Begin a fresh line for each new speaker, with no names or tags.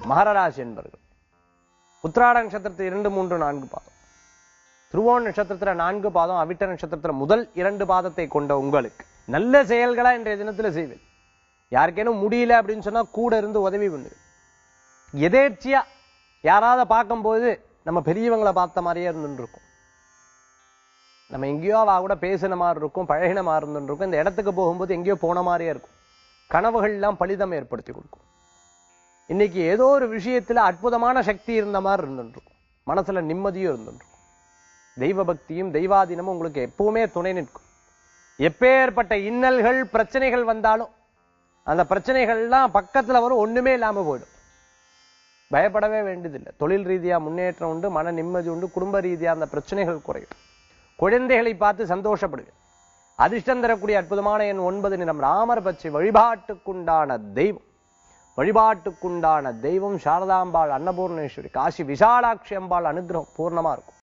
மகர ராசி என்பர்கள் உத்திராட நட்சத்திரத்தில் இரண்டு மூன்று நான்கு பாதம் திருவோண நட்சத்திரத்துல நான்கு பாதம் அவிட்ட நட்சத்திரத்துல முதல் இரண்டு பாதத்தை கொண்ட உங்களுக்கு நல்ல செயல்களா இன்றைய தினத்துல செய்வேன் யாருக்கேனும் முடியல அப்படின்னு சொன்னா கூட இருந்து உதவி பண்ணுது எதேர்ச்சியா யாராவது பார்க்கும்போது நம்ம பெரியவங்களை பார்த்த மாதிரியே இருந்துட்டு இருக்கும் நம்ம எங்கேயோ அவ கூட பேசின மாதிரி இருக்கும் பழகின மாதிரி இருந்துட்டு இருக்கும் இந்த இடத்துக்கு போகும்போது எங்கேயோ போன மாதிரியே இருக்கும் கனவுகள் எல்லாம் பலிதம் ஏற்படுத்தி கொடுக்கும் இன்னைக்கு ஏதோ ஒரு விஷயத்துல அற்புதமான சக்தி இருந்த மாதிரி இருந்துட்டு இருக்கும் மனசுல நிம்மதியும் இருந்துட்டு இருக்கும் தெய்வ பக்தியும் தெய்வாதீனமும் உங்களுக்கு எப்பவுமே துணை நிற்கும் எப்பேற்பட்ட இன்னல்கள் பிரச்சனைகள் வந்தாலும் அந்த பிரச்சனைகள்லாம் பக்கத்துல வரும் ஒண்ணுமே இல்லாம போயிடும் பயப்படவே வேண்டியதில்லை தொழில் ரீதியா முன்னேற்றம் உண்டு மன நிம்மதி உண்டு குடும்ப ரீதியா அந்த பிரச்சனைகள் குறையும் குழந்தைகளை பார்த்து சந்தோஷப்படுவேன் அதிர்ஷ்டம் தரக்கூடிய அற்புதமான எண் ஒன்பது நிறம் ராமர் பச்சை வழிபாட்டுக்குண்டான தெய்வம் வழிபாட்டுக்குண்டான தெய்வம் சாரதாம்பாள் அன்னபூர்ணேஸ்வரி காசி விசாலாட்சி அம்பாள் அனுகிரகம் பூர்ணமா இருக்கும்